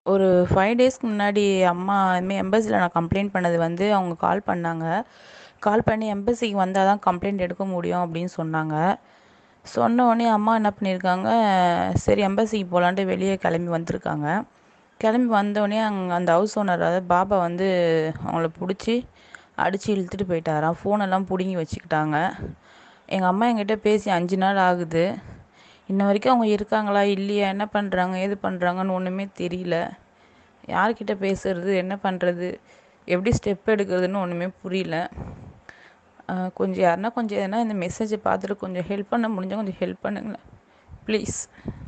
ஒரு ஃபைவ் டேஸ்க்கு முன்னாடி அம்மா இதுமாரி எம்பசியில் நான் கம்ப்ளைண்ட் பண்ணது வந்து அவங்க கால் பண்ணாங்க கால் பண்ணி எம்பசிக்கு வந்தால் தான் கம்ப்ளைண்ட் எடுக்க முடியும் அப்படின்னு சொன்னாங்க சொன்ன உடனே அம்மா என்ன பண்ணியிருக்காங்க சரி எம்பசிக்கு போகலான்ட்டு வெளியே கிளம்பி வந்திருக்காங்க கிளம்பி வந்தோடனே அங்கே அந்த ஹவுஸ் ஓனர் அதாவது பாபா வந்து அவங்கள பிடிச்சி அடித்து இழுத்துட்டு போயிட்டாராம் ஃபோனெல்லாம் பிடுங்கி வச்சுக்கிட்டாங்க எங்கள் அம்மா என்கிட்ட பேசி அஞ்சு நாள் ஆகுது இன்ன வரைக்கும் அவங்க இருக்காங்களா இல்லையா என்ன பண்ணுறாங்க ஏது பண்ணுறாங்கன்னு ஒன்றுமே தெரியல யார்கிட்ட பேசுறது என்ன பண்ணுறது எப்படி ஸ்டெப் எடுக்கிறதுன்னு ஒன்றுமே புரியல கொஞ்சம் யாருன்னா கொஞ்சம் எதனா இந்த மெசேஜை பார்த்துட்டு கொஞ்சம் ஹெல்ப் பண்ண முடிஞ்சால் கொஞ்சம் ஹெல்ப் பண்ணுங்களேன் ப்ளீஸ்